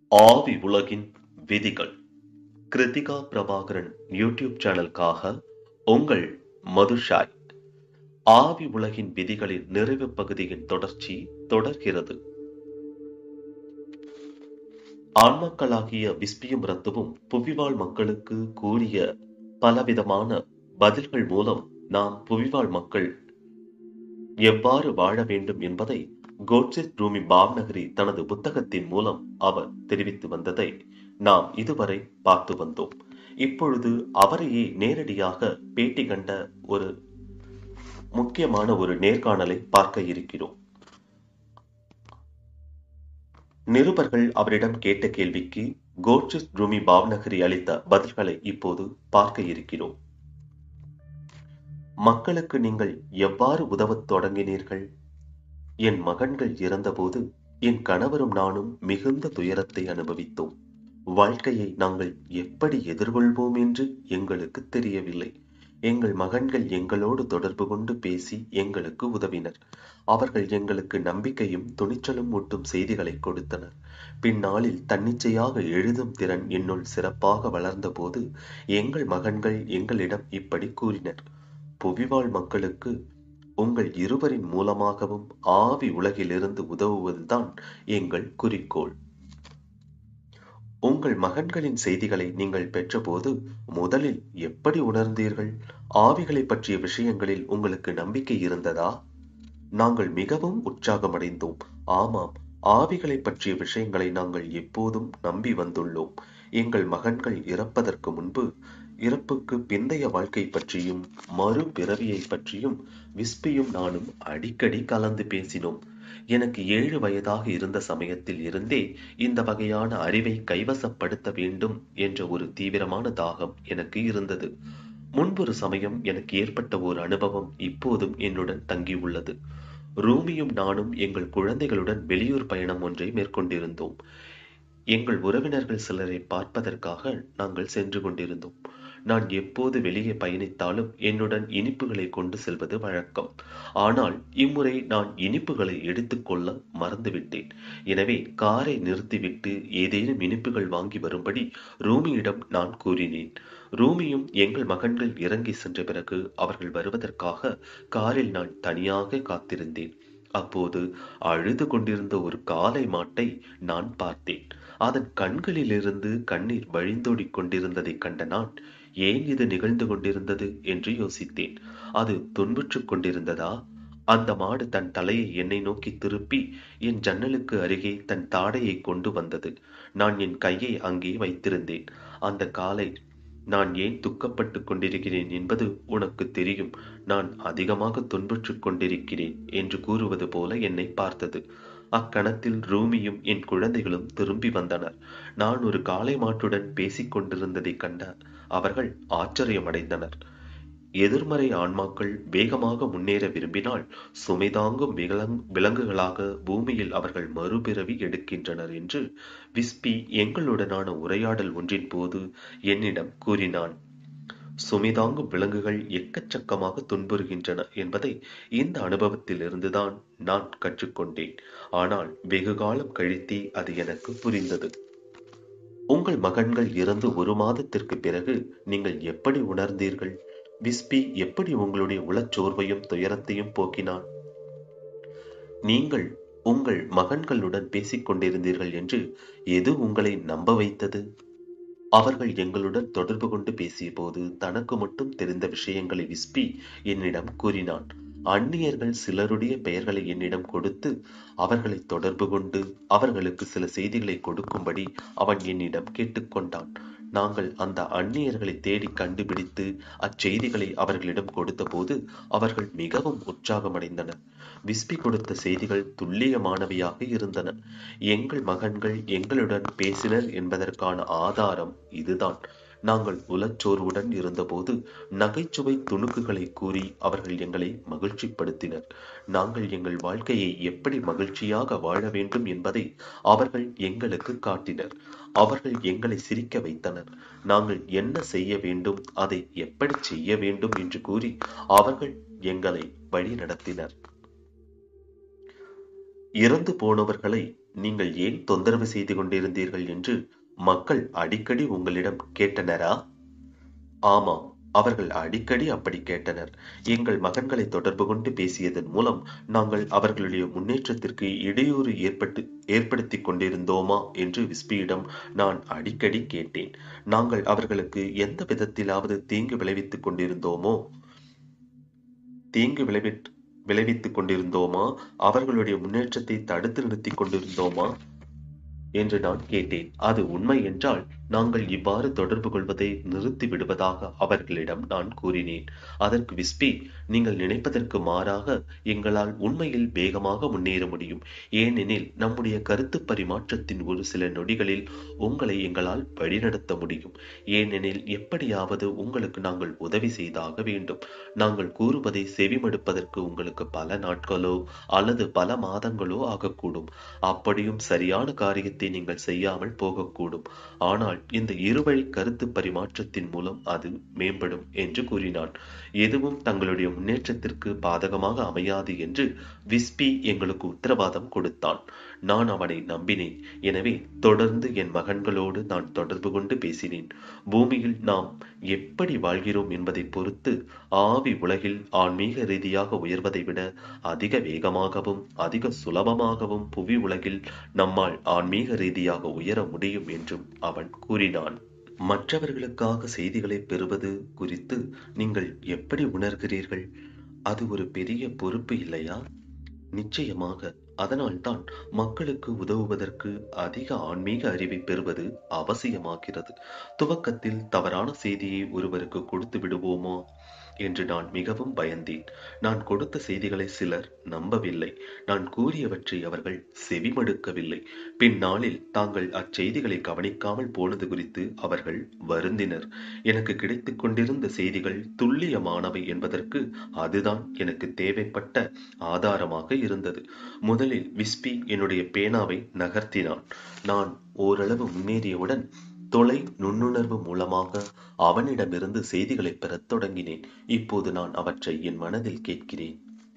ஆவி உலகின் விதிகள் கிருத்திகா பிரபாகரன் யூடியூப் சேனலுக்காக உங்கள் மதுஷாய் ஆவி உலகின் விதிகளின் நிறைவு பகுதியின் தொடர்ச்சி தொடர்கிறது ஆன்மாக்களாகிய விஸ்பியும் ரத்துவும் புவிவாழ் மக்களுக்கு கூறிய பலவிதமான பதில்கள் மூலம் நாம் புவிவாழ் மக்கள் எவ்வாறு வாழ வேண்டும் என்பதை கோட்சித் ரூமி பாவ்நகரி தனது புத்தகத்தின் மூலம் அவர் தெரிவித்து வந்ததை நாம் இதுவரை பார்த்து வந்தோம் இப்பொழுது அவரையே நேரடியாக பேட்டி கண்ட ஒரு முக்கியமான ஒரு நேர்காணலை பார்க்க இருக்கிறோம் நிருபர்கள் அவரிடம் கேட்ட கேள்விக்கு கோட்சித் ரூமி பாவ்நகரி அளித்த பதில்களை இப்போது பார்க்க இருக்கிறோம் மக்களுக்கு நீங்கள் எவ்வாறு உதவத் தொடங்கினீர்கள் என் மகன்கள் இறந்தபோது என் கணவரும் நானும் மிகுந்த துயரத்தை அனுபவித்தோம் வாழ்க்கையை நாங்கள் எப்படி எதிர்கொள்வோம் என்று எங்களுக்கு தெரியவில்லை எங்கள் மகன்கள் எங்களோடு தொடர்பு கொண்டு பேசி எங்களுக்கு உதவினர் அவர்கள் எங்களுக்கு நம்பிக்கையும் துணிச்சலும் ஊட்டும் செய்திகளை கொடுத்தனர் பின்னாளில் தன்னிச்சையாக எழுதும் திறன் என்னுள் சிறப்பாக வளர்ந்தபோது எங்கள் மகன்கள் எங்களிடம் இப்படி கூறினர் புவிவாழ் மக்களுக்கு உங்கள் இருவரின் மூலமாகவும் ஆவி உலகிலிருந்து உதவுவதுதான் எங்கள் குறிக்கோள் உங்கள் மகன்களின் செய்திகளை நீங்கள் பெற்றபோது முதலில் எப்படி உணர்ந்தீர்கள் ஆவிகளை பற்றிய விஷயங்களில் உங்களுக்கு நம்பிக்கை இருந்ததா நாங்கள் மிகவும் உற்சாகமடைந்தோம் ஆமாம் ஆவிகளை பற்றிய விஷயங்களை நாங்கள் எப்போதும் நம்பி வந்துள்ளோம் எங்கள் மகன்கள் இறப்பதற்கு முன்பு இறப்புக்கு பிந்தைய வாழ்க்கை பற்றியும் மறு பிறவியை பற்றியும் விஸ்பியும் நானும் அடிக்கடி கலந்து பேசினோம் எனக்கு ஏழு வயதாக இருந்த சமயத்தில் இருந்தே இந்த வகையான அறிவை கைவசப்படுத்த வேண்டும் என்ற ஒரு தீவிரமான தாகம் எனக்கு இருந்தது முன்பொரு சமயம் எனக்கு ஏற்பட்ட ஒரு அனுபவம் இப்போதும் என்னுடன் தங்கியுள்ளது ரூமியும் நானும் எங்கள் குழந்தைகளுடன் வெளியூர் பயணம் ஒன்றை மேற்கொண்டிருந்தோம் எங்கள் உறவினர்கள் சிலரை பார்ப்பதற்காக நாங்கள் சென்று கொண்டிருந்தோம் நான் எப்போது வெளியே பயணித்தாலும் என்னுடன் இனிப்புகளை கொண்டு செல்வது வழக்கம் ஆனால் இம்முறை நான் இனிப்புகளை எடுத்துக்கொள்ள மறந்துவிட்டேன் எனவே காரை நிறுத்திவிட்டு ஏதேனும் இனிப்புகள் வாங்கி வரும்படி ரூமியிடம் நான் கூறினேன் ரூமியும் எங்கள் மகன்கள் இறங்கி சென்ற பிறகு அவர்கள் வருவதற்காக காரில் நான் தனியாக காத்திருந்தேன் அப்போது அழுது கொண்டிருந்த ஒரு காளை மாட்டை நான் பார்த்தேன் அதன் கண்களிலிருந்து கண்ணீர் வழிந்தோடிக் கொண்டிருந்ததைக் கண்ட நான் ஏன் இது நிகழ்ந்து கொண்டிருந்தது என்று யோசித்தேன் அது துன்புற்றுக் கொண்டிருந்ததா அந்த மாடு தன் தலையை என்னை நோக்கி திருப்பி என் ஜன்னலுக்கு அருகே தன் தாடையை கொண்டு வந்தது நான் என் கையை அங்கே வைத்திருந்தேன் அந்த காலை நான் ஏன் துக்கப்பட்டு கொண்டிருக்கிறேன் என்பது உனக்கு தெரியும் நான் அதிகமாக துன்புற்றுக் கொண்டிருக்கிறேன் என்று கூறுவது போல என்னை பார்த்தது அக்கணத்தில் ரூமியும் என் குழந்தைகளும் திரும்பி வந்தனர் நான் ஒரு காளை மாட்டுடன் பேசிக் கொண்டிருந்ததைக் கண்ட அவர்கள் ஆச்சரியமடைந்தனர் எதிர்மறை ஆன்மாக்கள் வேகமாக முன்னேற விரும்பினால் சுமைதாங்கும் விலங்குகளாக பூமியில் அவர்கள் மறுபிறவி எடுக்கின்றனர் என்று விஸ்பி எங்களுடனான உரையாடல் ஒன்றின் போது என்னிடம் கூறினான் சுமைதாங்கும் விலங்குகள் எக்கச்சக்கமாக துன்புறுகின்றன என்பதை இந்த அனுபவத்தில் இருந்துதான் நான் கற்றுக்கொண்டேன் ஆனால் வெகு காலம் கழித்தே அது எனக்கு புரிந்தது உங்கள் மகன்கள் இறந்து ஒரு மாதத்திற்கு பிறகு நீங்கள் எப்படி உணர்ந்தீர்கள் விஸ்பி எப்படி உங்களுடைய உளச்சோர்வையும் துயரத்தையும் போக்கினான் நீங்கள் உங்கள் மகன்களுடன் பேசிக் கொண்டிருந்தீர்கள் என்று எது உங்களை நம்ப வைத்தது அவர்கள் எங்களுடன் தொடர்பு கொண்டு பேசிய போது தனக்கு மட்டும் தெரிந்த விஷயங்களை விஸ்பி என்னிடம் கூறினான் அந்நியர்கள் சிலருடைய பெயர்களை என்னிடம் கொடுத்து அவர்களை தொடர்பு கொண்டு அவர்களுக்கு சில செய்திகளை கொடுக்கும்படி அவன் என்னிடம் கேட்டுக்கொண்டான் நாங்கள் அந்த அந்நியர்களை தேடி கண்டுபிடித்து அச்செய்திகளை அவர்களிடம் கொடுத்தபோது அவர்கள் மிகவும் உற்சாகமடைந்தனர் விஸ்பி கொடுத்த செய்திகள் துல்லியமானவையாக இருந்தன எங்கள் மகன்கள் எங்களுடன் பேசினர் என்பதற்கான ஆதாரம் இதுதான் நாங்கள் உலச்சோர்வுடன் இருந்தபோது நகைச்சுவை துணுக்குகளை கூறி அவர்கள் எங்களை மகிழ்ச்சிப்படுத்தினர் நாங்கள் எங்கள் வாழ்க்கையை எப்படி மகிழ்ச்சியாக வாழ வேண்டும் என்பதை அவர்கள் எங்களுக்கு காட்டினர் அவர்கள் எங்களை சிரிக்க வைத்தனர் நாங்கள் என்ன செய்ய வேண்டும் அதை எப்படி செய்ய வேண்டும் என்று கூறி அவர்கள் எங்களை வழி நடத்தினர் இறந்து போனவர்களை நீங்கள் ஏன் தொந்தரவு செய்து கொண்டிருந்தீர்கள் என்று மக்கள் அடிக்கடி உங்களிடம் கேட்டனரா ஆமாம் அவர்கள் அடிக்கடி அப்படி கேட்டனர் எங்கள் மகன்களை தொடர்பு கொண்டு பேசியதன் மூலம் நாங்கள் அவர்களுடைய முன்னேற்றத்திற்கு இடையூறு ஏற்பட்டு ஏற்படுத்திக் கொண்டிருந்தோமா என்று விஸ்பியிடம் நான் அடிக்கடி கேட்டேன் நாங்கள் அவர்களுக்கு எந்த விதத்திலாவது தீங்கு விளைவித்துக் கொண்டிருந்தோமோ தீங்கு விளைவித் விளைவித்துக் கொண்டிருந்தோமா அவர்களுடைய முன்னேற்றத்தை தடுத்து நிறுத்திக் கொண்டிருந்தோமா என்று நான் கேட்டேன் அது உண்மை என்றால் நாங்கள் இவ்வாறு தொடர்பு கொள்வதை நிறுத்தி விடுவதாக அவர்களிடம் நான் கூறினேன் அதற்கு விஸ்பி நீங்கள் நினைப்பதற்கு மாறாக எங்களால் உண்மையில் வேகமாக முன்னேற முடியும் ஏனெனில் நம்முடைய கருத்து பரிமாற்றத்தின் ஒரு சில நொடிகளில் உங்களை எங்களால் வழிநடத்த முடியும் ஏனெனில் எப்படியாவது உங்களுக்கு நாங்கள் உதவி செய்தாக வேண்டும் நாங்கள் கூறுவதை செவிமடுப்பதற்கு உங்களுக்கு பல நாட்களோ அல்லது பல மாதங்களோ ஆகக்கூடும் அப்படியும் சரியான காரியத்தை நீங்கள் செய்யாமல் போகக்கூடும் ஆனால் இந்த இருவழி கருத்து பரிமாற்றத்தின் மூலம் அது மேம்படும் என்று கூறினான் எதுவும் தங்களுடைய முன்னேற்றத்திற்கு பாதகமாக அமையாது என்று விஸ்பி எங்களுக்கு உத்தரவாதம் கொடுத்தான் நான் அவனை நம்பினேன் எனவே தொடர்ந்து என் மகன்களோடு நான் தொடர்பு கொண்டு பேசினேன் பூமியில் நாம் எப்படி வாழ்கிறோம் என்பதை பொறுத்து ஆவி உலகில் ஆன்மீக ரீதியாக உயர்வதை விட அதிக வேகமாகவும் அதிக சுலபமாகவும் புவி உலகில் நம்மால் ஆன்மீக ரீதியாக உயர முடியும் என்றும் அவன் கூறினான் மற்றவர்களுக்காக செய்திகளை பெறுவது குறித்து நீங்கள் எப்படி உணர்கிறீர்கள் அது ஒரு பெரிய பொறுப்பு இல்லையா நிச்சயமாக அதனால்தான் மக்களுக்கு உதவுவதற்கு அதிக ஆன்மீக அறிவை பெறுவது அவசியமாகிறது துவக்கத்தில் தவறான செய்தியை ஒருவருக்கு கொடுத்து விடுவோமோ என்று நான் மிகவும் பயந்தேன் நான் கொடுத்த செய்திகளை சிலர் நம்பவில்லை நான் கூறியவற்றை அவர்கள் செவிமடுக்கவில்லை பின்னாளில் தாங்கள் அச்செய்திகளை கவனிக்காமல் போனது குறித்து அவர்கள் வருந்தினர் எனக்கு கிடைத்துக் கொண்டிருந்த செய்திகள் துல்லியமானவை என்பதற்கு அதுதான் எனக்கு தேவைப்பட்ட ஆதாரமாக இருந்தது முதலில் விஸ்பி என்னுடைய பேனாவை நகர்த்தினான் நான் ஓரளவு முன்னேறியவுடன் தொலை நுண்ணுணர்வு மூலமாக அவனிடமிருந்து செய்திகளை பெறத் தொடங்கினேன் இப்போது நான் அவற்றை என் மனதில் கேட்கிறேன்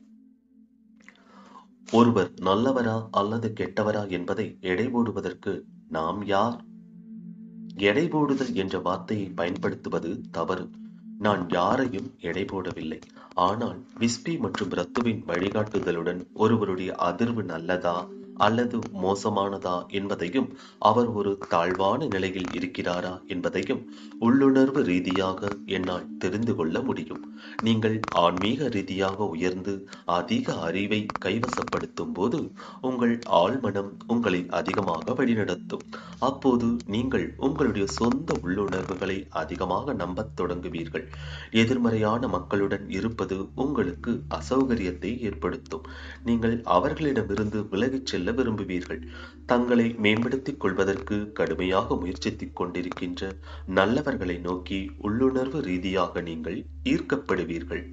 ஒருவர் நல்லவரா அல்லது கெட்டவரா என்பதை எடை போடுவதற்கு நாம் யார் எடை போடுதல் என்ற வார்த்தையை பயன்படுத்துவது தவறு நான் யாரையும் எடை போடவில்லை ஆனால் விஸ்பி மற்றும் ரத்துவின் வழிகாட்டுதலுடன் ஒருவருடைய அதிர்வு நல்லதா அல்லது மோசமானதா என்பதையும் அவர் ஒரு தாழ்வான நிலையில் இருக்கிறாரா என்பதையும் உள்ளுணர்வு ரீதியாக என்னால் தெரிந்து கொள்ள முடியும் நீங்கள் ஆன்மீக ரீதியாக உயர்ந்து அதிக அறிவை கைவசப்படுத்தும் போது உங்கள் ஆழ்மனம் உங்களை அதிகமாக வழிநடத்தும் அப்போது நீங்கள் உங்களுடைய சொந்த உள்ளுணர்வுகளை அதிகமாக நம்பத் தொடங்குவீர்கள் எதிர்மறையான மக்களுடன் இருப்பது உங்களுக்கு அசௌகரியத்தை ஏற்படுத்தும் நீங்கள் அவர்களிடமிருந்து விலகிச் செல்ல விரும்புவீர்கள் தங்களை மேம்படுத்திக் கொள்வதற்கு கடுமையாக முயற்சித்துக் கொண்டிருக்கின்ற நல்லவர்களை நோக்கி உள்ளுணர்வு ரீதியாக நீங்கள் ஈர்க்கப்படுவீர்கள்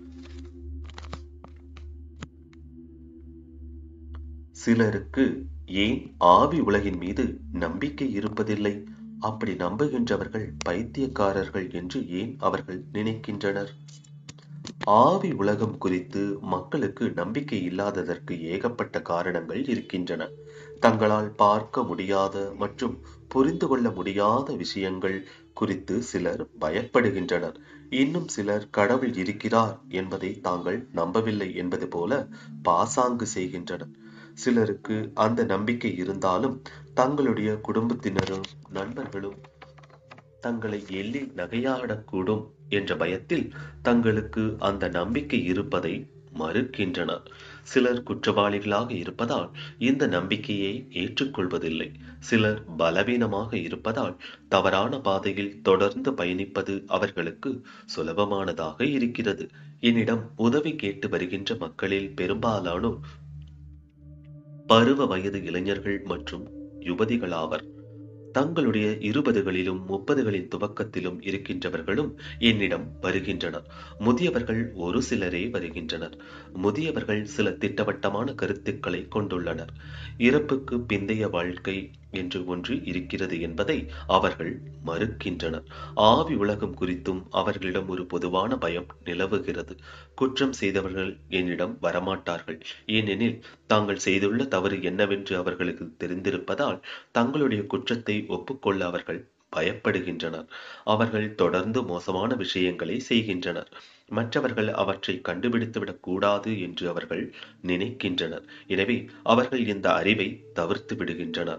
சிலருக்கு ஏன் ஆவி உலகின் மீது நம்பிக்கை இருப்பதில்லை அப்படி நம்புகின்றவர்கள் பைத்தியக்காரர்கள் என்று ஏன் அவர்கள் நினைக்கின்றனர் ஆவி உலகம் குறித்து மக்களுக்கு நம்பிக்கை இல்லாததற்கு ஏகப்பட்ட காரணங்கள் இருக்கின்றன தங்களால் பார்க்க முடியாத மற்றும் புரிந்து கொள்ள முடியாத விஷயங்கள் குறித்து சிலர் பயப்படுகின்றனர் இன்னும் சிலர் கடவுள் இருக்கிறார் என்பதை தாங்கள் நம்பவில்லை என்பது போல பாசாங்கு செய்கின்றனர் சிலருக்கு அந்த நம்பிக்கை இருந்தாலும் தங்களுடைய குடும்பத்தினரும் நண்பர்களும் தங்களை எள்ளி நகையாடக்கூடும் என்ற பயத்தில் தங்களுக்கு அந்த நம்பிக்கை இருப்பதை மறுக்கின்றனர் சிலர் குற்றவாளிகளாக இருப்பதால் இந்த நம்பிக்கையை ஏற்றுக்கொள்வதில்லை சிலர் பலவீனமாக இருப்பதால் தவறான பாதையில் தொடர்ந்து பயணிப்பது அவர்களுக்கு சுலபமானதாக இருக்கிறது என்னிடம் உதவி கேட்டு வருகின்ற மக்களில் பெரும்பாலானோர் பருவ வயது இளைஞர்கள் மற்றும் யுவதிகளாவர் தங்களுடைய இருபதுகளிலும் முப்பதுகளின் துவக்கத்திலும் இருக்கின்றவர்களும் என்னிடம் வருகின்றனர் முதியவர்கள் ஒரு சிலரே வருகின்றனர் முதியவர்கள் சில திட்டவட்டமான கருத்துக்களை கொண்டுள்ளனர் இறப்புக்கு பிந்தைய வாழ்க்கை என்று ஒன்று இருக்கிறது என்பதை அவர்கள் மறுக்கின்றனர் ஆவி உலகம் குறித்தும் அவர்களிடம் ஒரு பொதுவான பயம் நிலவுகிறது குற்றம் செய்தவர்கள் என்னிடம் வரமாட்டார்கள் ஏனெனில் தாங்கள் செய்துள்ள தவறு என்னவென்று அவர்களுக்கு தெரிந்திருப்பதால் தங்களுடைய குற்றத்தை ஒப்புக்கொள்ள அவர்கள் பயப்படுகின்றனர் அவர்கள் தொடர்ந்து மோசமான விஷயங்களை செய்கின்றனர் மற்றவர்கள் அவற்றை கண்டுபிடித்துவிடக் கூடாது என்று அவர்கள் நினைக்கின்றனர் எனவே அவர்கள் இந்த அறிவை தவிர்த்து விடுகின்றனர்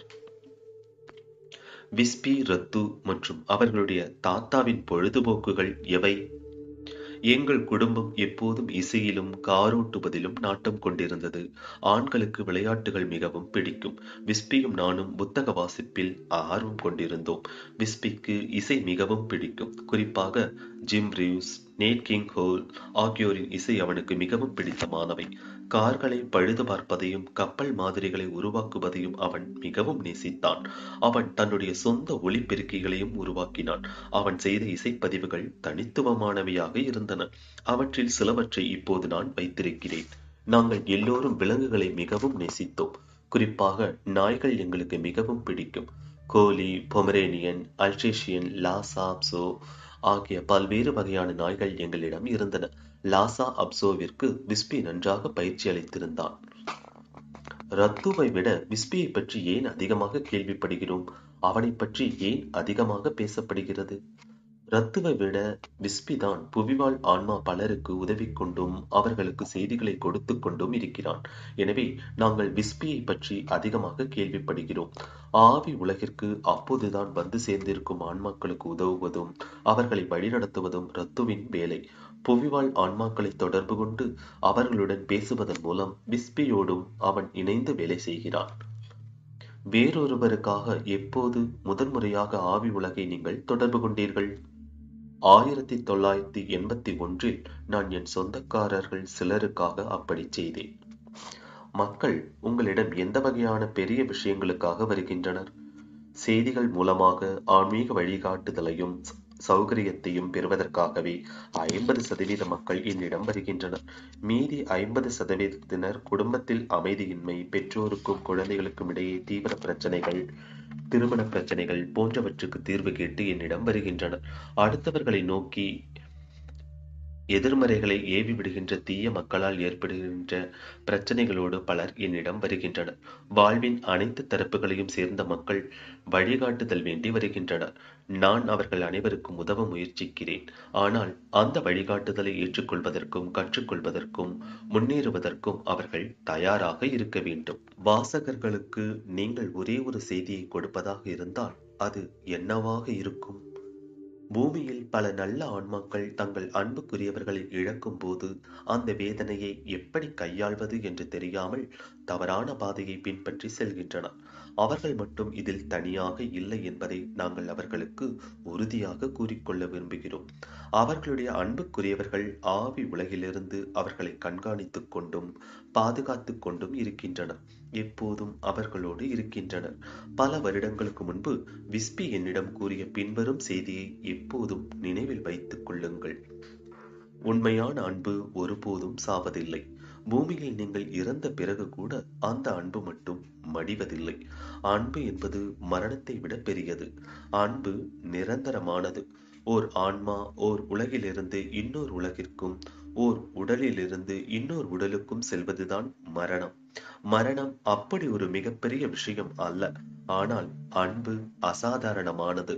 விஸ்பி ரத்து மற்றும் அவர்களுடைய தாத்தாவின் பொழுதுபோக்குகள் எவை எங்கள் குடும்பம் எப்போதும் இசையிலும் காரோட்டுவதிலும் நாட்டம் கொண்டிருந்தது ஆண்களுக்கு விளையாட்டுகள் மிகவும் பிடிக்கும் விஸ்பியும் நானும் புத்தக வாசிப்பில் ஆர்வம் கொண்டிருந்தோம் விஸ்பிக்கு இசை மிகவும் பிடிக்கும் குறிப்பாக Jim Reeves Nat King Cole ஆகியோரின் இசை அவனுக்கு மிகவும் பிடித்தமானவை கார்களை பழுது பார்ப்பதையும் கப்பல் மாதிரிகளை உருவாக்குவதையும் அவன் மிகவும் நேசித்தான் அவன் தன்னுடைய சொந்த ஒளிப்பெருக்கிகளையும் உருவாக்கினான் அவன் செய்த இசைப்பதிவுகள் தனித்துவமானவையாக இருந்தன அவற்றில் சிலவற்றை இப்போது நான் வைத்திருக்கிறேன் நாங்கள் எல்லோரும் விலங்குகளை மிகவும் நேசித்தோம் குறிப்பாக நாய்கள் எங்களுக்கு மிகவும் பிடிக்கும் கோலி பொமரேனியன் அல்ட்ரேஷியன் லாசா அப்சோ ஆகிய பல்வேறு வகையான நாய்கள் எங்களிடம் இருந்தன லாசா அப்சோவிற்கு விஸ்பி நன்றாக பயிற்சி அளித்திருந்தான் ரத்துவை விட விஸ்பியை பற்றி ஏன் அதிகமாக கேள்விப்படுகிறோம் அவனை பற்றி ஏன் அதிகமாக பேசப்படுகிறது ரத்துவை விட விஸ்பிதான் புவிவாழ் ஆன்மா பலருக்கு உதவி கொண்டும் அவர்களுக்கு செய்திகளை கொடுத்து கொண்டும் இருக்கிறான் எனவே நாங்கள் விஸ்பியை பற்றி அதிகமாக கேள்விப்படுகிறோம் ஆவி உலகிற்கு அப்போதுதான் வந்து சேர்ந்திருக்கும் ஆன்மாக்களுக்கு உதவுவதும் அவர்களை வழிநடத்துவதும் ரத்துவின் வேலை புவிவாழ் ஆன்மாக்களை தொடர்பு கொண்டு அவர்களுடன் பேசுவதன் மூலம் விஸ்பியோடும் அவன் இணைந்து வேலை செய்கிறான் வேறொருவருக்காக எப்போது முதன்முறையாக ஆவி உலகை நீங்கள் தொடர்பு கொண்டீர்கள் ஆயிரத்தி தொள்ளாயிரத்தி எண்பத்தி ஒன்றில் நான் என் சொந்தக்காரர்கள் சிலருக்காக அப்படி செய்தேன் மக்கள் உங்களிடம் எந்த வகையான பெரிய விஷயங்களுக்காக வருகின்றனர் செய்திகள் மூலமாக ஆன்மீக வழிகாட்டுதலையும் சௌகரியத்தையும் பெறுவதற்காகவே ஐம்பது சதவீத மக்கள் என்னிடம் வருகின்றனர் மீதி ஐம்பது சதவீதத்தினர் குடும்பத்தில் அமைதியின்மை பெற்றோருக்கும் குழந்தைகளுக்கும் இடையே தீவிர பிரச்சனைகள் திருமண பிரச்சனைகள் போன்றவற்றுக்கு தீர்வு கேட்டு என்னிடம் வருகின்றனர் அடுத்தவர்களை நோக்கி எதிர்மறைகளை ஏவி விடுகின்ற தீய மக்களால் ஏற்படுகின்ற பிரச்சனைகளோடு பலர் என்னிடம் வருகின்றனர் வாழ்வின் அனைத்து தரப்புகளையும் சேர்ந்த மக்கள் வழிகாட்டுதல் வேண்டி வருகின்றனர் நான் அவர்கள் அனைவருக்கும் உதவ முயற்சிக்கிறேன் ஆனால் அந்த வழிகாட்டுதலை ஏற்றுக்கொள்வதற்கும் கற்றுக்கொள்வதற்கும் முன்னேறுவதற்கும் அவர்கள் தயாராக இருக்க வேண்டும் வாசகர்களுக்கு நீங்கள் ஒரே ஒரு செய்தியை கொடுப்பதாக இருந்தால் அது என்னவாக இருக்கும் பூமியில் பல நல்ல ஆன்மாக்கள் தங்கள் அன்புக்குரியவர்களை இழக்கும் போது அந்த வேதனையை எப்படி கையாள்வது என்று தெரியாமல் தவறான பாதையை பின்பற்றி செல்கின்றன அவர்கள் மட்டும் இதில் தனியாக இல்லை என்பதை நாங்கள் அவர்களுக்கு உறுதியாக கூறிக்கொள்ள விரும்புகிறோம் அவர்களுடைய அன்புக்குரியவர்கள் ஆவி உலகிலிருந்து அவர்களை கண்காணித்துக் கொண்டும் பாதுகாத்து கொண்டும் இருக்கின்றனர் எப்போதும் அவர்களோடு இருக்கின்றனர் பல வருடங்களுக்கு முன்பு விஸ்பி என்னிடம் கூறிய பின்வரும் செய்தியை எப்போதும் நினைவில் வைத்துக் கொள்ளுங்கள் உண்மையான அன்பு ஒருபோதும் சாவதில்லை பூமியில் நீங்கள் இறந்த பிறகு கூட அந்த அன்பு மட்டும் மடிவதில்லை அன்பு என்பது மரணத்தை விட பெரியது அன்பு நிரந்தரமானது ஓர் ஆன்மா ஓர் உலகிலிருந்து இன்னொரு உலகிற்கும் ஓர் உடலிலிருந்து இன்னொரு உடலுக்கும் செல்வதுதான் மரணம் மரணம் அப்படி ஒரு மிகப்பெரிய விஷயம் அல்ல ஆனால் அன்பு அசாதாரணமானது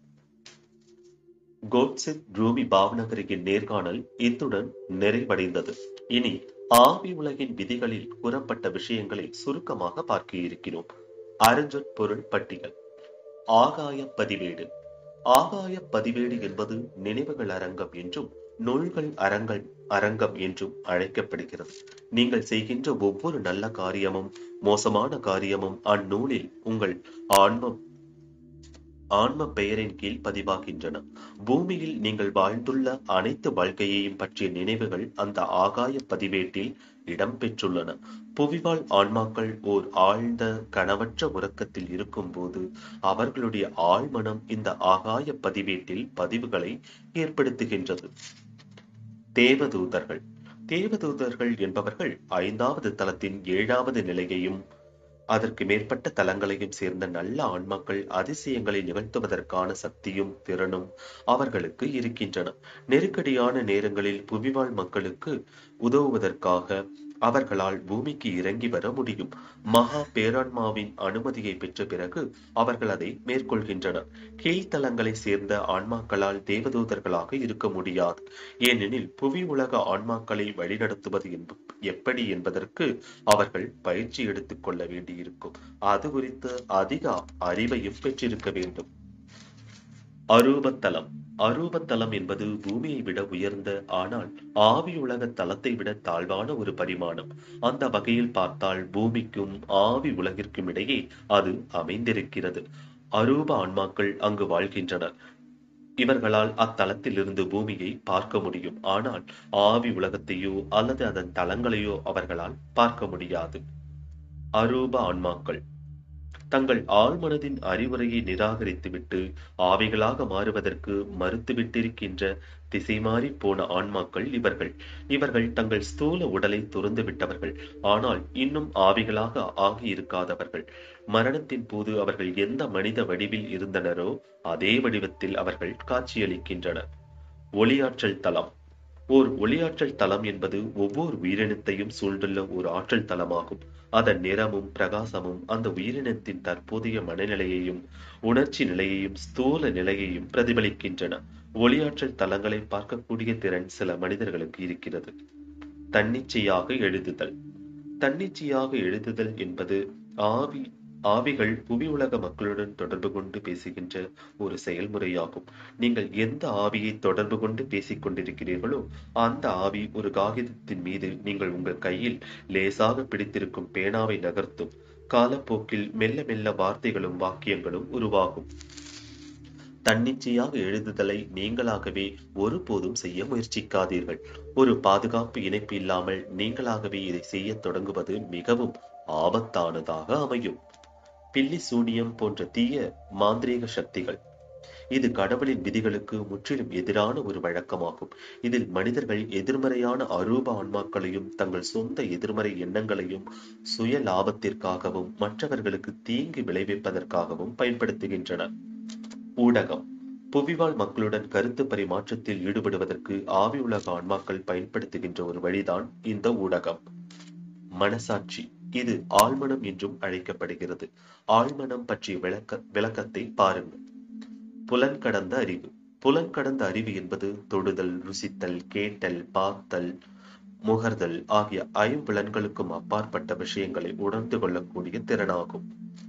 கோட்செட் ரூபி பாவநகரின் நேர்காணல் இத்துடன் நிறைவடைந்தது இனி ஆவி உலகின் விதிகளில் கூறப்பட்ட விஷயங்களை சுருக்கமாக பார்க்க இருக்கிறோம் அருஞ்சொற் பொருள் பட்டியல் ஆகாய பதிவேடு ஆகாய பதிவேடு என்பது நினைவுகள் அரங்கம் என்றும் நூல்கள் அரங்கள் அரங்கம் என்றும் அழைக்கப்படுகிறது நீங்கள் செய்கின்ற ஒவ்வொரு நல்ல காரியமும் மோசமான காரியமும் அந்நூலில் உங்கள் ஆன்மம் ஆன்ம பெயரின் கீழ் பதிவாகின்றன பூமியில் நீங்கள் வாழ்ந்துள்ள அனைத்து வாழ்க்கையையும் பற்றிய நினைவுகள் அந்த ஆகாய பதிவேட்டில் இடம்பெற்றுள்ளன புவிவாழ் ஆன்மாக்கள் ஓர் ஆழ்ந்த கனவற்ற உறக்கத்தில் இருக்கும்போது அவர்களுடைய ஆழ்மனம் இந்த ஆகாய பதிவேட்டில் பதிவுகளை ஏற்படுத்துகின்றது தேவதூதர்கள் தேவதூதர்கள் என்பவர்கள் ஐந்தாவது தளத்தின் ஏழாவது நிலையையும் அதற்கு மேற்பட்ட தலங்களையும் சேர்ந்த நல்ல ஆன்மாக்கள் அதிசயங்களை நிகழ்த்துவதற்கான சக்தியும் திறனும் அவர்களுக்கு இருக்கின்றன நெருக்கடியான நேரங்களில் புவிவாழ் மக்களுக்கு உதவுவதற்காக அவர்களால் பூமிக்கு இறங்கி வர முடியும் மகா பேரான்மாவின் அனுமதியை பெற்ற பிறகு அவர்கள் அதை மேற்கொள்கின்றனர் கீழ்த்தலங்களை சேர்ந்த ஆன்மாக்களால் தேவதூதர்களாக இருக்க முடியாது ஏனெனில் புவி உலக ஆன்மாக்களை வழிநடத்துவது என்ப எப்படி என்பதற்கு அவர்கள் பயிற்சி எடுத்துக் கொள்ள வேண்டியிருக்கும் அது குறித்து அதிக அறிவையும் பெற்றிருக்க வேண்டும் அரூபத்தலம் அரூபத்தலம் என்பது பூமியை விட உயர்ந்த ஆனால் ஆவி உலக தலத்தை விட தாழ்வான ஒரு பரிமாணம் அந்த வகையில் பார்த்தால் பூமிக்கும் ஆவி உலகிற்கும் இடையே அது அமைந்திருக்கிறது அரூப ஆன்மாக்கள் அங்கு வாழ்கின்றனர் இவர்களால் அத்தலத்தில் இருந்து பூமியை பார்க்க முடியும் ஆனால் ஆவி உலகத்தையோ அல்லது அதன் தலங்களையோ அவர்களால் பார்க்க முடியாது அரூப ஆன்மாக்கள் தங்கள் ஆழ்மனதின் அறிவுரையை நிராகரித்துவிட்டு ஆவிகளாக மாறுவதற்கு மறுத்துவிட்டிருக்கின்ற திசை மாறி போன ஆன்மாக்கள் இவர்கள் இவர்கள் தங்கள் ஸ்தூல உடலை துறந்து விட்டவர்கள் ஆனால் இன்னும் ஆவிகளாக ஆகியிருக்காதவர்கள் மரணத்தின் போது அவர்கள் எந்த மனித வடிவில் இருந்தனரோ அதே வடிவத்தில் அவர்கள் காட்சியளிக்கின்றனர் ஒளியாற்றல் தலம் ஓர் ஒளியாற்றல் தலம் என்பது ஒவ்வொரு உயிரினத்தையும் சூழ்ந்துள்ள ஒரு ஆற்றல் தலமாகும் அதன் நிறமும் பிரகாசமும் அந்த உயிரினத்தின் தற்போதைய மனநிலையையும் உணர்ச்சி நிலையையும் ஸ்தூல நிலையையும் பிரதிபலிக்கின்றன ஒளியாற்றல் தலங்களை பார்க்கக்கூடிய திறன் சில மனிதர்களுக்கு இருக்கிறது தன்னிச்சையாக எழுதுதல் தன்னிச்சையாக எழுதுதல் என்பது ஆவி ஆவிகள் புவி உலக மக்களுடன் தொடர்பு கொண்டு பேசுகின்ற ஒரு செயல்முறையாகும் நீங்கள் எந்த ஆவியை தொடர்பு கொண்டு பேசிக் கொண்டிருக்கிறீர்களோ அந்த ஆவி ஒரு காகிதத்தின் மீது நீங்கள் உங்கள் கையில் லேசாக பிடித்திருக்கும் பேனாவை நகர்த்தும் காலப்போக்கில் மெல்ல மெல்ல வார்த்தைகளும் வாக்கியங்களும் உருவாகும் தன்னிச்சையாக எழுதுதலை நீங்களாகவே ஒருபோதும் செய்ய முயற்சிக்காதீர்கள் ஒரு பாதுகாப்பு இணைப்பு இல்லாமல் நீங்களாகவே இதை செய்ய தொடங்குவது மிகவும் ஆபத்தானதாக அமையும் பில்லி சூனியம் போன்ற தீய மாந்திரீக சக்திகள் இது கடவுளின் விதிகளுக்கு முற்றிலும் எதிரான ஒரு வழக்கமாகும் இதில் மனிதர்கள் எதிர்மறையான அரூப ஆன்மாக்களையும் தங்கள் சொந்த எதிர்மறை எண்ணங்களையும் சுய லாபத்திற்காகவும் மற்றவர்களுக்கு தீங்கு விளைவிப்பதற்காகவும் பயன்படுத்துகின்றனர் ஊடகம் புவிவாழ் மக்களுடன் கருத்து பரிமாற்றத்தில் ஈடுபடுவதற்கு ஆவி உலக ஆன்மாக்கள் பயன்படுத்துகின்ற ஒரு வழிதான் இந்த ஊடகம் மனசாட்சி இது ஆழ்மனம் என்றும் அழைக்கப்படுகிறது ஆழ்மனம் பற்றிய விளக்க விளக்கத்தை பாருங்கள் புலன் கடந்த அறிவு புலன் கடந்த அறிவு என்பது தொடுதல் ருசித்தல் கேட்டல் பார்த்தல் முகர்தல் ஆகிய ஐம்புலன்களுக்கும் அப்பாற்பட்ட விஷயங்களை உணர்ந்து கொள்ளக்கூடிய திறனாகும்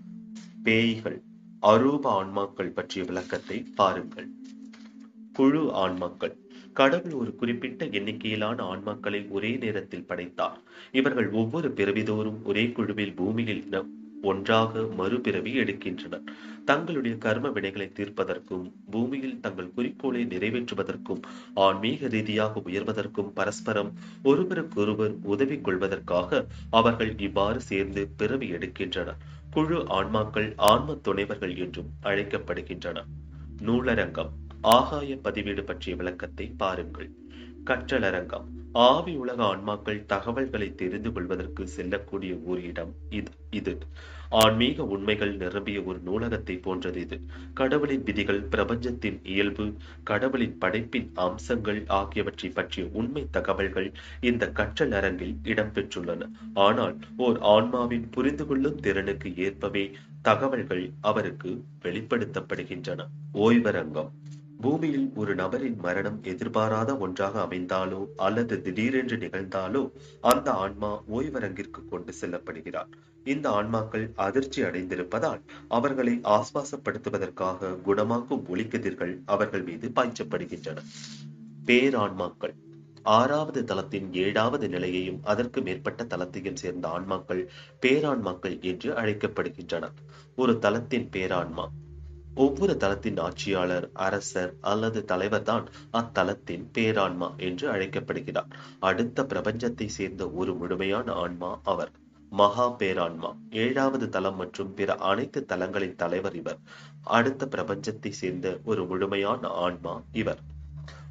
பேய்கள் அரூப ஆன்மாக்கள் பற்றிய விளக்கத்தை பாருங்கள் குழு ஆன்மாக்கள் கடவுள் ஒரு குறிப்பிட்ட எண்ணிக்கையிலான ஆன்மாக்களை ஒரே நேரத்தில் படைத்தார் இவர்கள் ஒவ்வொரு பிறவிதோறும் ஒரே குழுவில் பூமியில் ஒன்றாக மறுபிறவி எடுக்கின்றனர் தங்களுடைய கர்ம வினைகளை தீர்ப்பதற்கும் பூமியில் தங்கள் குறிக்கோளை நிறைவேற்றுவதற்கும் ஆன்மீக ரீதியாக உயர்வதற்கும் பரஸ்பரம் ஒருவருக்கொருவர் உதவி கொள்வதற்காக அவர்கள் இவ்வாறு சேர்ந்து பிறவி எடுக்கின்றனர் குழு ஆன்மாக்கள் ஆன்ம துணைவர்கள் என்றும் அழைக்கப்படுகின்றன நூலரங்கம் ஆகாய பதிவேடு பற்றிய விளக்கத்தை பாருங்கள் கற்றலரங்கம் ஆவி உலக ஆன்மாக்கள் தகவல்களை தெரிந்து கொள்வதற்கு செல்லக்கூடிய ஒரு இடம் இது இது ஆன்மீக உண்மைகள் நிரம்பிய ஒரு நூலகத்தை போன்றது இது கடவுளின் விதிகள் பிரபஞ்சத்தின் இயல்பு கடவுளின் படைப்பின் அம்சங்கள் ஆகியவற்றை பற்றிய உண்மை தகவல்கள் இந்த கற்றல் அரங்கில் இடம்பெற்றுள்ளன ஆனால் ஓர் ஆன்மாவின் புரிந்து கொள்ளும் திறனுக்கு ஏற்பவே தகவல்கள் அவருக்கு வெளிப்படுத்தப்படுகின்றன ஓய்வரங்கம் பூமியில் ஒரு நபரின் மரணம் எதிர்பாராத ஒன்றாக அமைந்தாலோ அல்லது திடீரென்று நிகழ்ந்தாலோ அந்த ஆன்மா ஓய்வரங்கிற்கு கொண்டு செல்லப்படுகிறார் இந்த ஆன்மாக்கள் அதிர்ச்சி அடைந்திருப்பதால் அவர்களை ஆஸ்வாசப்படுத்துவதற்காக குணமாக்கும் ஒளிக்கதிர்கள் அவர்கள் மீது பாய்ச்சப்படுகின்றன பேரான்மாக்கள் ஆறாவது தளத்தின் ஏழாவது நிலையையும் அதற்கு மேற்பட்ட தளத்தையும் சேர்ந்த ஆன்மாக்கள் பேரான்மாக்கள் என்று அழைக்கப்படுகின்றனர் ஒரு தளத்தின் பேரான்மா ஒவ்வொரு தளத்தின் ஆட்சியாளர் அரசர் அல்லது தலைவர் தான் அத்தலத்தின் பேரான்மா என்று அழைக்கப்படுகிறார் அடுத்த பிரபஞ்சத்தை சேர்ந்த ஒரு முழுமையான ஆன்மா அவர் மகா பேரான்மா ஏழாவது தலம் மற்றும் பிற அனைத்து தலங்களின் தலைவர் இவர் அடுத்த பிரபஞ்சத்தை சேர்ந்த ஒரு முழுமையான ஆன்மா இவர்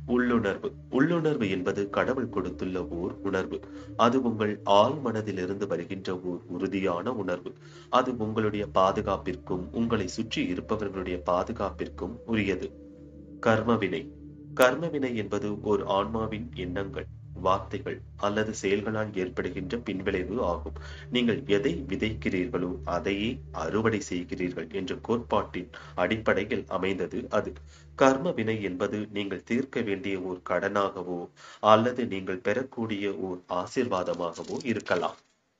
உள்ளுணர்வு உள்ளுணர்வு என்பது கடவுள் கொடுத்துள்ள ஓர் உணர்வு அது உங்கள் ஆழ் மனதிலிருந்து வருகின்ற ஓர் உறுதியான உணர்வு அது உங்களுடைய பாதுகாப்பிற்கும் உங்களை சுற்றி இருப்பவர்களுடைய பாதுகாப்பிற்கும் உரியது கர்மவினை கர்மவினை என்பது ஒரு ஆன்மாவின் எண்ணங்கள் வார்த்தைகள் அல்லது செயல்களால் ஏற்படுகின்ற பின்விளைவு ஆகும் நீங்கள் எதை விதைக்கிறீர்களோ அதையே அறுவடை செய்கிறீர்கள் என்ற கோட்பாட்டின் அடிப்படையில் அமைந்தது அது கர்ம வினை என்பது நீங்கள் தீர்க்க வேண்டிய ஓர் கடனாகவோ அல்லது நீங்கள் பெறக்கூடிய ஓர் ஆசிர்வாதமாகவோ இருக்கலாம்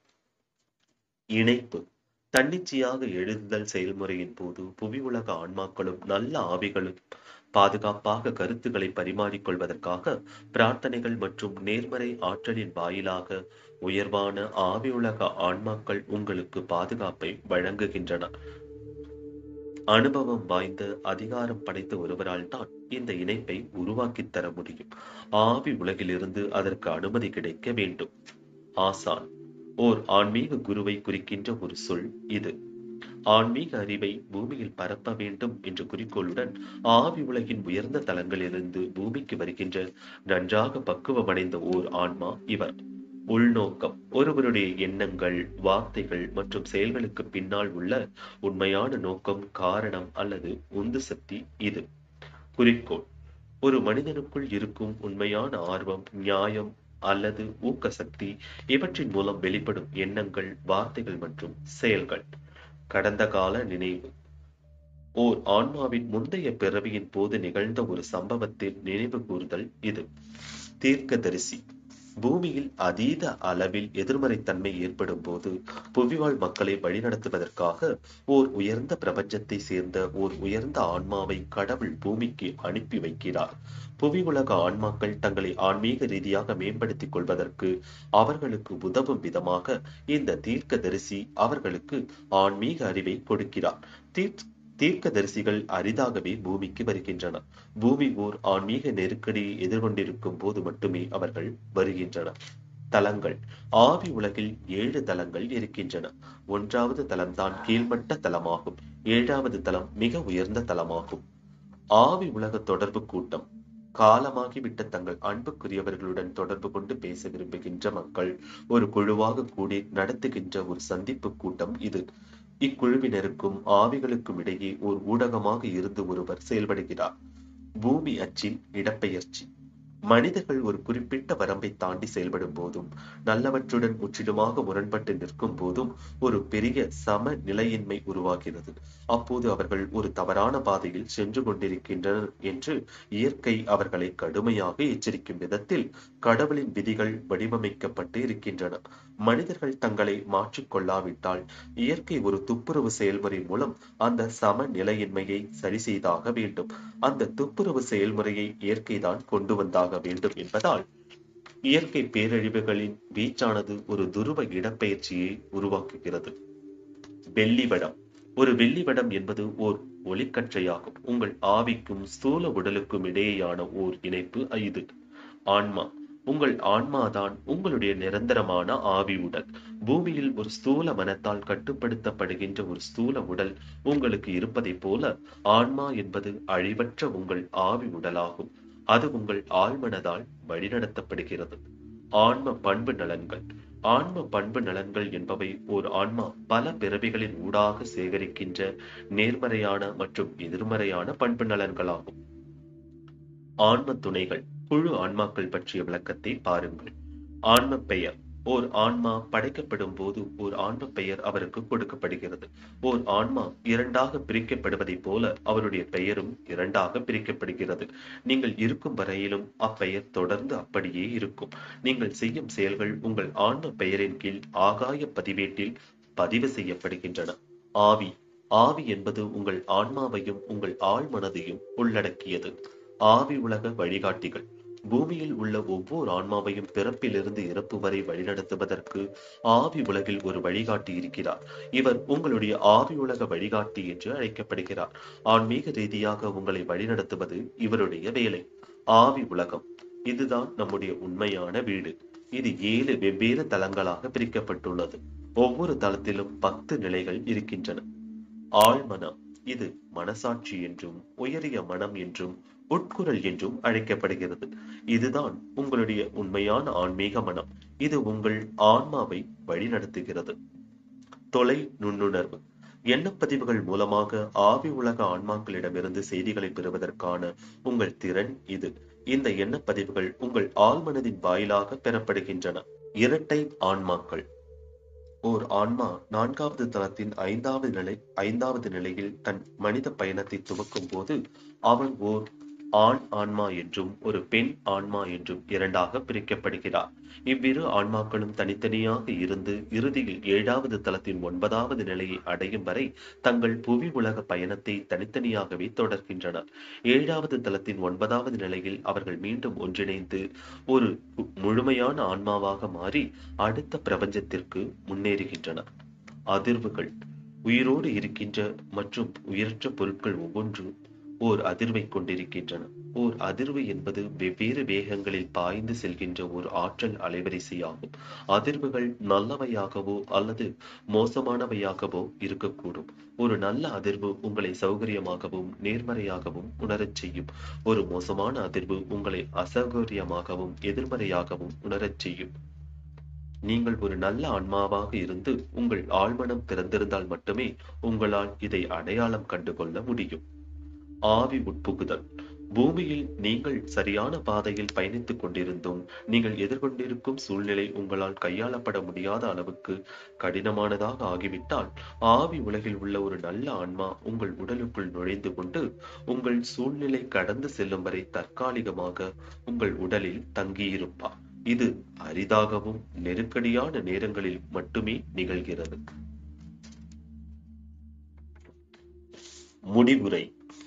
இணைப்பு தன்னிச்சையாக எழுதுதல் செயல்முறையின் போது புவி உலக ஆன்மாக்களும் நல்ல ஆவிகளும் பாதுகாப்பாக கருத்துக்களை பரிமாறிக்கொள்வதற்காக பிரார்த்தனைகள் மற்றும் நேர்மறை ஆற்றலின் வாயிலாக உயர்வான ஆவி உலக ஆன்மாக்கள் உங்களுக்கு பாதுகாப்பை வழங்குகின்றன அனுபவம் வாய்ந்த அதிகாரம் படைத்த ஒருவரால் தான் இந்த இணைப்பை உருவாக்கித் தர முடியும் ஆவி உலகிலிருந்து அதற்கு அனுமதி கிடைக்க வேண்டும் ஆசான் ஓர் ஆன்மீக குருவை குறிக்கின்ற ஒரு சொல் இது ஆன்மீக அறிவை பூமியில் பரப்ப வேண்டும் என்ற குறிக்கோளுடன் ஆவி உலகின் உயர்ந்த தலங்களிலிருந்து பூமிக்கு வருகின்ற நன்றாக பக்குவமடைந்த ஓர் ஆன்மா இவர் உள்நோக்கம் ஒருவருடைய எண்ணங்கள் வார்த்தைகள் மற்றும் செயல்களுக்கு பின்னால் உள்ள உண்மையான நோக்கம் காரணம் அல்லது உந்து சக்தி இது குறிக்கோள் ஒரு மனிதனுக்குள் இருக்கும் உண்மையான ஆர்வம் நியாயம் அல்லது ஊக்க சக்தி இவற்றின் மூலம் வெளிப்படும் எண்ணங்கள் வார்த்தைகள் மற்றும் செயல்கள் கடந்த கால நினைவு ஓர் ஆன்மாவின் முந்தைய பிறவியின் போது நிகழ்ந்த ஒரு சம்பவத்தின் நினைவு கூறுதல் இது தீர்க்கதரிசி பூமியில் அதீத அளவில் எதிர்மறைத்தன்மை ஏற்படும் போது புவிவாழ் மக்களை வழிநடத்துவதற்காக ஓர் உயர்ந்த பிரபஞ்சத்தை சேர்ந்த ஓர் உயர்ந்த ஆன்மாவை கடவுள் பூமிக்கு அனுப்பி வைக்கிறார் புவி உலக ஆன்மாக்கள் தங்களை ஆன்மீக ரீதியாக மேம்படுத்திக் கொள்வதற்கு அவர்களுக்கு உதவும் விதமாக இந்த தீர்க்கதரிசி அவர்களுக்கு ஆன்மீக அறிவை கொடுக்கிறார் தீர்க் தீர்க்கதரிசிகள் அரிதாகவே பூமிக்கு வருகின்றனர் பூமி ஓர் ஆன்மீக நெருக்கடியை எதிர்கொண்டிருக்கும் போது மட்டுமே அவர்கள் வருகின்றனர் தலங்கள் ஆவி உலகில் ஏழு தலங்கள் இருக்கின்றன ஒன்றாவது தலம்தான் கீழ்மட்ட தலமாகும் ஏழாவது தலம் மிக உயர்ந்த தலமாகும் ஆவி உலக தொடர்பு கூட்டம் காலமாகிவிட்ட தங்கள் அன்புக்குரியவர்களுடன் தொடர்பு கொண்டு பேச விரும்புகின்ற மக்கள் ஒரு குழுவாக கூடி நடத்துகின்ற ஒரு சந்திப்பு கூட்டம் இது இக்குழுவினருக்கும் ஆவிகளுக்கும் இடையே ஒரு ஊடகமாக இருந்து ஒருவர் செயல்படுகிறார் பூமி அச்சின் இடப்பெயர்ச்சி மனிதர்கள் ஒரு குறிப்பிட்ட வரம்பை தாண்டி செயல்படும் போதும் நல்லவற்றுடன் முற்றிலுமாக முரண்பட்டு நிற்கும் போதும் ஒரு பெரிய சம நிலையின்மை உருவாகிறது அப்போது அவர்கள் ஒரு தவறான பாதையில் சென்று கொண்டிருக்கின்றனர் என்று இயற்கை அவர்களை கடுமையாக எச்சரிக்கும் விதத்தில் கடவுளின் விதிகள் வடிவமைக்கப்பட்டு இருக்கின்றன மனிதர்கள் தங்களை மாற்றிக்கொள்ளாவிட்டால் இயற்கை ஒரு துப்புரவு செயல்முறை மூலம் அந்த சம நிலையின்மையை சரி செய்தாக வேண்டும் அந்த துப்புரவு செயல்முறையை இயற்கைதான் கொண்டு வந்தாக வேண்டும் என்பதால் இயற்கை பேரழிவுகளின் வீச்சானது ஒரு துருவ இடப்பெயர்ச்சியை உருவாக்குகிறது வெள்ளிவடம் ஒரு வெள்ளிவடம் என்பது ஓர் ஒளிக்கற்றையாகும் உங்கள் ஆவிக்கும் ஸ்தூல உடலுக்கும் இடையேயான ஓர் இணைப்பு இது ஆன்மா உங்கள் ஆன்மாதான் உங்களுடைய நிரந்தரமான ஆவி உடல் பூமியில் ஒரு ஸ்தூல மனத்தால் கட்டுப்படுத்தப்படுகின்ற ஒரு ஸ்தூல உடல் உங்களுக்கு இருப்பதைப் போல ஆன்மா என்பது அழிவற்ற உங்கள் ஆவி உடலாகும் அது உங்கள் ஆழ்மனதால் வழிநடத்தப்படுகிறது ஆன்ம பண்பு நலன்கள் ஆன்ம பண்பு நலன்கள் என்பவை ஓர் ஆன்மா பல பிறவிகளின் ஊடாக சேகரிக்கின்ற நேர்மறையான மற்றும் எதிர்மறையான பண்பு நலன்களாகும் ஆன்ம துணைகள் குழு ஆன்மாக்கள் பற்றிய விளக்கத்தை பாருங்கள் ஆன்ம பெயர் ஓர் ஆன்மா படைக்கப்படும் போது ஓர் ஆன்ம பெயர் அவருக்கு கொடுக்கப்படுகிறது ஓர் ஆன்மா இரண்டாக பிரிக்கப்படுவதைப் போல அவருடைய பெயரும் இரண்டாக பிரிக்கப்படுகிறது நீங்கள் இருக்கும் வரையிலும் அப்பெயர் தொடர்ந்து அப்படியே இருக்கும் நீங்கள் செய்யும் செயல்கள் உங்கள் ஆன்ம பெயரின் கீழ் ஆகாய பதிவேட்டில் பதிவு செய்யப்படுகின்றன ஆவி ஆவி என்பது உங்கள் ஆன்மாவையும் உங்கள் ஆழ்மனதையும் உள்ளடக்கியது ஆவி உலக வழிகாட்டிகள் பூமியில் உள்ள ஒவ்வொரு ஆன்மாவையும் பிறப்பிலிருந்து இறப்பு வரை வழிநடத்துவதற்கு ஆவி உலகில் ஒரு வழிகாட்டி இருக்கிறார் இவர் உங்களுடைய ஆவி உலக வழிகாட்டி என்று அழைக்கப்படுகிறார் ஆன்மீக ரீதியாக உங்களை வழிநடத்துவது இவருடைய வேலை ஆவி உலகம் இதுதான் நம்முடைய உண்மையான வீடு இது ஏழு வெவ்வேறு தளங்களாக பிரிக்கப்பட்டுள்ளது ஒவ்வொரு தளத்திலும் பத்து நிலைகள் இருக்கின்றன ஆழ்மனம் இது மனசாட்சி என்றும் உயரிய மனம் என்றும் உட்குரல் என்றும் அழைக்கப்படுகிறது இதுதான் உங்களுடைய உண்மையான ஆன்மீக மனம் இது உங்கள் ஆன்மாவை வழிநடத்துகிறது தொலை நுண்ணுணர்வு எண்ணப்பதிவுகள் மூலமாக ஆவி உலக ஆன்மாக்களிடமிருந்து செய்திகளை பெறுவதற்கான உங்கள் திறன் இது இந்த எண்ணப்பதிவுகள் உங்கள் ஆழ்மனதின் வாயிலாக பெறப்படுகின்றன இரட்டை ஆன்மாக்கள் ஓர் ஆன்மா நான்காவது தளத்தின் ஐந்தாவது நிலை ஐந்தாவது நிலையில் தன் மனித பயணத்தை துவக்கும் போது அவன் ஓர் ஆண் ஆன்மா என்றும் ஒரு பெண் ஆன்மா என்றும் இரண்டாக பிரிக்கப்படுகிறார் இவ்விரு ஆன்மாக்களும் தனித்தனியாக இருந்து இறுதியில் ஏழாவது தளத்தின் ஒன்பதாவது நிலையை அடையும் வரை தங்கள் புவி உலக பயணத்தை தனித்தனியாகவே தொடர்கின்றனர் ஏழாவது தளத்தின் ஒன்பதாவது நிலையில் அவர்கள் மீண்டும் ஒன்றிணைந்து ஒரு முழுமையான ஆன்மாவாக மாறி அடுத்த பிரபஞ்சத்திற்கு முன்னேறுகின்றனர் அதிர்வுகள் உயிரோடு இருக்கின்ற மற்றும் உயிரற்ற பொருட்கள் ஒவ்வொன்றும் ஓர் அதிர்வை கொண்டிருக்கின்றன ஓர் அதிர்வு என்பது வெவ்வேறு வேகங்களில் பாய்ந்து செல்கின்ற ஒரு ஆற்றல் அலைவரிசையாகும் அதிர்வுகள் நல்லவையாகவோ அல்லது மோசமானவையாகவோ இருக்கக்கூடும் ஒரு நல்ல அதிர்வு உங்களை சௌகரியமாகவும் நேர்மறையாகவும் உணரச் செய்யும் ஒரு மோசமான அதிர்வு உங்களை அசௌகரியமாகவும் எதிர்மறையாகவும் உணரச் செய்யும் நீங்கள் ஒரு நல்ல ஆன்மாவாக இருந்து உங்கள் ஆழ்மனம் திறந்திருந்தால் மட்டுமே உங்களால் இதை அடையாளம் கண்டுகொள்ள முடியும் ஆவி உட்புகுதல் பூமியில் நீங்கள் சரியான பாதையில் பயணித்துக் கொண்டிருந்தும் நீங்கள் எதிர்கொண்டிருக்கும் சூழ்நிலை உங்களால் கையாளப்பட முடியாத அளவுக்கு கடினமானதாக ஆகிவிட்டால் ஆவி உலகில் உள்ள ஒரு நல்ல ஆன்மா உங்கள் உடலுக்குள் நுழைந்து கொண்டு உங்கள் சூழ்நிலை கடந்து செல்லும் வரை தற்காலிகமாக உங்கள் உடலில் தங்கியிருப்பார் இது அரிதாகவும் நெருக்கடியான நேரங்களில் மட்டுமே நிகழ்கிறது முடிவுரை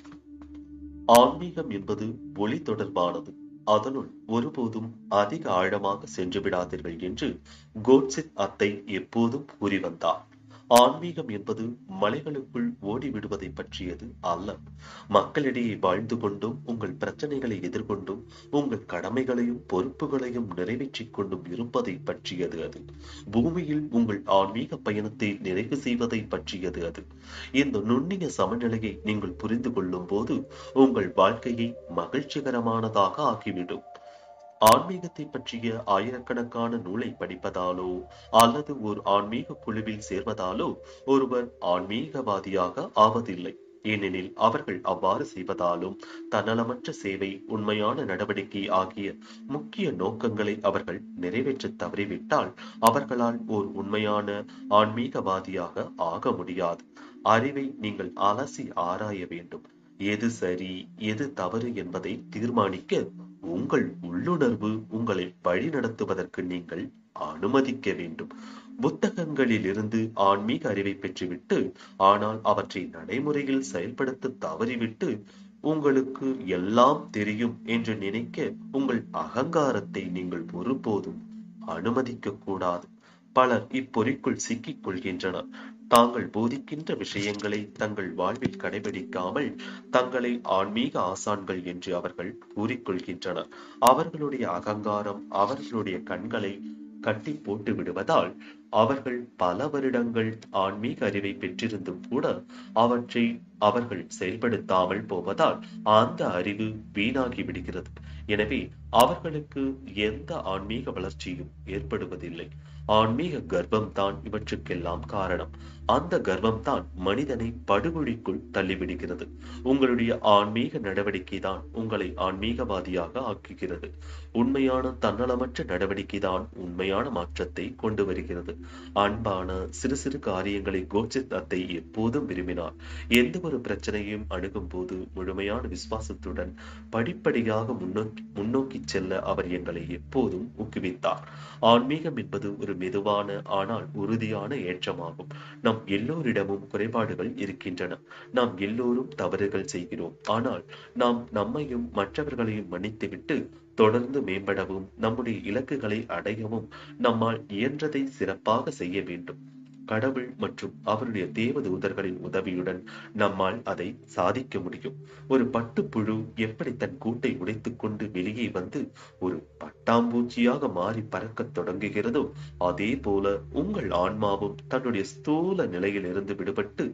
ஆன்மீகம் என்பது ஒளி தொடர்பானது அதனுள் ஒருபோதும் அதிக ஆழமாக சென்று விடாதீர்கள் என்று கோட்சித் அத்தை எப்போதும் கூறி வந்தார் ஆன்மீகம் என்பது மலைகளுக்குள் ஓடிவிடுவதை பற்றியது அல்ல மக்களிடையே வாழ்ந்து கொண்டும் உங்கள் பிரச்சனைகளை எதிர்கொண்டும் உங்கள் கடமைகளையும் பொறுப்புகளையும் நிறைவேற்றிக் கொண்டும் இருப்பதை பற்றியது அது பூமியில் உங்கள் ஆன்மீக பயணத்தை நிறைவு செய்வதை பற்றியது அது இந்த நுண்ணிய சமநிலையை நீங்கள் புரிந்து கொள்ளும் போது உங்கள் வாழ்க்கையை மகிழ்ச்சிகரமானதாக ஆக்கிவிடும் ஆன்மீகத்தை பற்றிய ஆயிரக்கணக்கான நூலை படிப்பதாலோ அல்லது ஒரு ஆன்மீக குழுவில் சேர்வதாலோ ஒருவர் ஆன்மீகவாதியாக ஆவதில்லை ஏனெனில் அவர்கள் அவ்வாறு செய்வதாலும் தன்னலமற்ற சேவை உண்மையான நடவடிக்கை ஆகிய முக்கிய நோக்கங்களை அவர்கள் நிறைவேற்ற தவறிவிட்டால் அவர்களால் ஓர் உண்மையான ஆன்மீகவாதியாக ஆக முடியாது அறிவை நீங்கள் அலசி ஆராய வேண்டும் எது சரி எது தவறு என்பதை தீர்மானிக்க உங்கள் உள்ளுணர்வு உங்களை வழி நடத்துவதற்கு நீங்கள் அனுமதிக்க வேண்டும் புத்தகங்களில் இருந்து ஆன்மீக அறிவை பெற்றுவிட்டு ஆனால் அவற்றை நடைமுறையில் செயல்படுத்த தவறிவிட்டு உங்களுக்கு எல்லாம் தெரியும் என்று நினைக்க உங்கள் அகங்காரத்தை நீங்கள் ஒருபோதும் அனுமதிக்க கூடாது பலர் இப்பொறிக்குள் சிக்கிக் கொள்கின்றனர் தாங்கள் போதிக்கின்ற விஷயங்களை தங்கள் வாழ்வில் கடைபிடிக்காமல் தங்களை ஆன்மீக ஆசான்கள் என்று அவர்கள் கூறிக்கொள்கின்றனர் அவர்களுடைய அகங்காரம் அவர்களுடைய கண்களை கட்டி போட்டு விடுவதால் அவர்கள் பல வருடங்கள் ஆன்மீக அறிவை பெற்றிருந்தும் கூட அவற்றை அவர்கள் செயல்படுத்தாமல் போவதால் அந்த அறிவு வீணாகி விடுகிறது எனவே அவர்களுக்கு எந்த ஆன்மீக வளர்ச்சியும் ஏற்படுவதில்லை ஆன்மீக கர்ப்பம் தான் இவற்றுக்கெல்லாம் காரணம் அந்த கர்ப்பம் தான் மனிதனை படுகொழிக்குள் தள்ளிவிடுகிறது உங்களுடைய ஆன்மீக நடவடிக்கை தான் உங்களை ஆன்மீகவாதியாக ஆக்குகிறது உண்மையான தன்னலமற்ற நடவடிக்கை தான் உண்மையான மாற்றத்தை கொண்டு வருகிறது அன்பான சிறு சிறு காரியங்களை கோச்சித் அத்தை எப்போதும் விரும்பினார் எந்த ஒரு பிரச்சனையும் அணுகும் போது முழுமையான விசுவாசத்துடன் படிப்படியாக முன்னோக்கி முன்னோக்கி செல்ல அவர் எங்களை எப்போதும் ஊக்குவித்தார் ஆன்மீகம் என்பது ஒரு மெதுவான ஆனால் உறுதியான ஏற்றமாகும் நம் எல்லோரிடமும் குறைபாடுகள் இருக்கின்றன நாம் எல்லோரும் தவறுகள் செய்கிறோம் ஆனால் நாம் நம்மையும் மற்றவர்களையும் மன்னித்துவிட்டு தொடர்ந்து மேம்படவும் நம்முடைய இலக்குகளை அடையவும் நம்மால் இயன்றதை சிறப்பாக செய்ய வேண்டும் கடவுள் மற்றும் அவருடைய தேவதூதர்களின் உதவியுடன் நம்மால் அதை சாதிக்க முடியும் ஒரு பட்டுப்புழு எப்படி தன் கூட்டை உடைத்துக் கொண்டு வெளியே வந்து ஒரு பட்டாம்பூச்சியாக மாறி பறக்கத் தொடங்குகிறதோ அதே போல உங்கள் ஆன்மாவும் தன்னுடைய ஸ்தூல நிலையிலிருந்து விடுபட்டு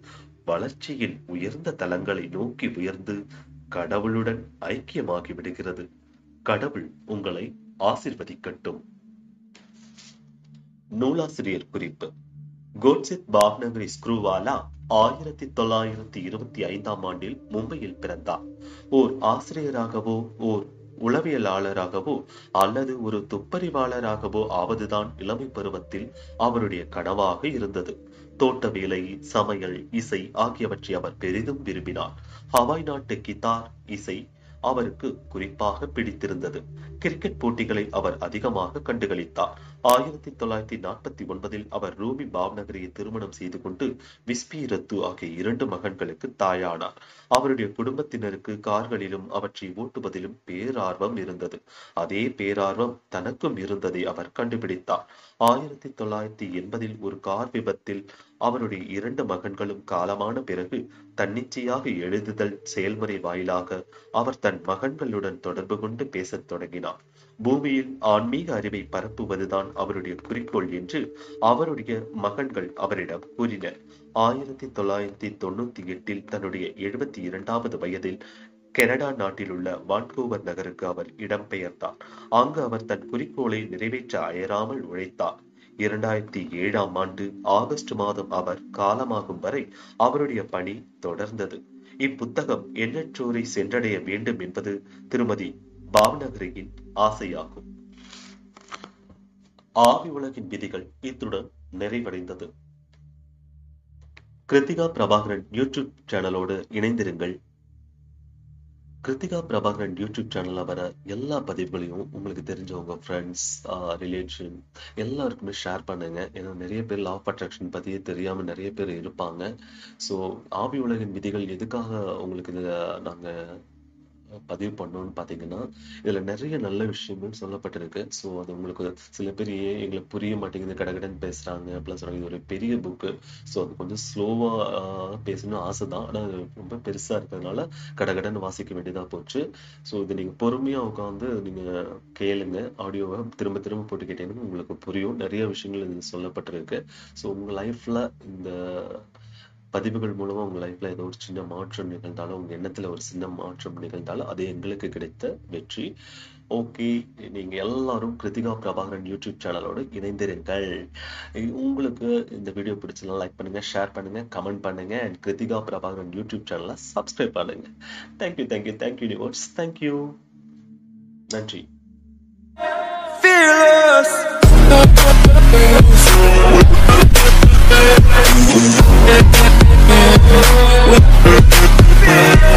வளர்ச்சியின் உயர்ந்த தலங்களை நோக்கி உயர்ந்து கடவுளுடன் ஐக்கியமாகி விடுகிறது கடவுள் உங்களை ஆசிர்வதிக்கட்டும் நூலாசிரியர் குறிப்பு கோட்செட் பாவ்நகரி ஸ்க்ரூவாலா ஆயிரத்தி தொள்ளாயிரத்தி இருபத்தி ஐந்தாம் ஆண்டில் மும்பையில் பிறந்தார் ஓர் ஆசிரியராகவோ ஓர் உளவியலாளராகவோ அல்லது ஒரு துப்பறிவாளராகவோ ஆவதுதான் இளமை பருவத்தில் அவருடைய கனவாக இருந்தது தோட்ட வேலை சமையல் இசை ஆகியவற்றை அவர் பெரிதும் விரும்பினார் ஹவாய் நாட்டு கிதார் இசை அவருக்கு குறிப்பாக பிடித்திருந்தது கிரிக்கெட் போட்டிகளை அவர் அதிகமாக கண்டுகளித்தார் ஆயிரத்தி தொள்ளாயிரத்தி நாற்பத்தி ஒன்பதில் அவர் ரூபி பாவ்நகரியை திருமணம் செய்து கொண்டு விஸ்பி ரத்து ஆகிய இரண்டு மகன்களுக்கு தாயானார் அவருடைய குடும்பத்தினருக்கு கார்களிலும் அவற்றை ஓட்டுவதிலும் பேரார்வம் இருந்தது அதே பேரார்வம் தனக்கும் இருந்ததை அவர் கண்டுபிடித்தார் ஆயிரத்தி தொள்ளாயிரத்தி எண்பதில் ஒரு கார் விபத்தில் அவருடைய இரண்டு மகன்களும் காலமான பிறகு தன்னிச்சையாக எழுதுதல் செயல்முறை வாயிலாக அவர் தன் மகன்களுடன் தொடர்பு கொண்டு பேசத் தொடங்கினார் பூமியில் ஆன்மீக அறிவை பரப்புவதுதான் அவருடைய குறிக்கோள் என்று அவருடைய மகன்கள் அவரிடம் கூறினர் ஆயிரத்தி தொள்ளாயிரத்தி தொண்ணூத்தி எட்டில் தன்னுடைய எழுபத்தி இரண்டாவது வயதில் கனடா நாட்டில் உள்ள வான்கூவர் நகருக்கு அவர் இடம்பெயர்ந்தார் அங்கு அவர் தன் குறிக்கோளை நிறைவேற்ற அயராமல் உழைத்தார் இரண்டாயிரத்தி ஏழாம் ஆண்டு ஆகஸ்ட் மாதம் அவர் காலமாகும் வரை அவருடைய பணி தொடர்ந்தது இப்புத்தகம் எண்ணற்றோரை சென்றடைய வேண்டும் என்பது திருமதி பாவநகரியின் ஆசையாகும் ஆவி உலகின் விதிகள் இத்துடன் நிறைவடைந்தது கிருத்திகா பிரபாகரன் யூடியூப் சேனலோடு இணைந்திருங்கள் கிருத்திகா பிரபாகரன் யூடியூப் சேனல்ல வர எல்லா பதிவுகளையும் உங்களுக்கு தெரிஞ்சவங்க ஃப்ரெண்ட்ஸ் ரிலேஷன் எல்லாருக்குமே ஷேர் பண்ணுங்க ஏன்னா நிறைய பேர் லா ஆஃப் அட்ராக்ஷன் பத்தியே தெரியாம நிறைய பேர் இருப்பாங்க ஸோ ஆவி உலகின் விதிகள் எதுக்காக உங்களுக்கு இதை நாங்க பதிவு பண்ணோம்னு பார்த்தீங்கன்னா இதுல நிறைய நல்ல விஷயங்கள் சொல்லப்பட்டிருக்கு ஸோ அது உங்களுக்கு சில பேர் ஏன் எங்களுக்கு புரிய மாட்டேங்குது கடகடன் பேசுறாங்க அப்படிலாம் சொல்றாங்க இது ஒரு பெரிய புக்கு ஸோ அது கொஞ்சம் ஸ்லோவா பேசணும்னு ஆசை தான் ஆனால் அது ரொம்ப பெருசா இருக்கிறதுனால கடகடன் வாசிக்க வேண்டியதா போச்சு ஸோ இது நீங்க பொறுமையா உட்காந்து நீங்க கேளுங்க ஆடியோவை திரும்ப திரும்ப போட்டு கேட்டீங்கன்னா உங்களுக்கு புரியும் நிறைய விஷயங்கள் இது சொல்லப்பட்டிருக்கு ஸோ உங்க லைஃப்ல இந்த பதிவுகள் மூலமா உங்க லைஃப்ல ஏதோ ஒரு சின்ன மாற்றம் நிகழ்ந்தாலும் உங்க எண்ணத்துல ஒரு சின்ன மாற்றம் நிகழ்ந்தாலும் அது எங்களுக்கு கிடைத்த வெற்றி ஓகே நீங்க எல்லாரும் கிருத்திகா பிரபாகரன் யூடியூப் சேனலோடு இணைந்திருங்கள் உங்களுக்கு இந்த வீடியோ பிடிச்சலாம் லைக் பண்ணுங்க ஷேர் பண்ணுங்க கமெண்ட் பண்ணுங்க அண்ட் கிருத்திகா பிரபாகரன் யூடியூப் சேனலை சப்ஸ்கிரைப் பண்ணுங்க thank you thank you thank you universe thank you நன்றி Fearless.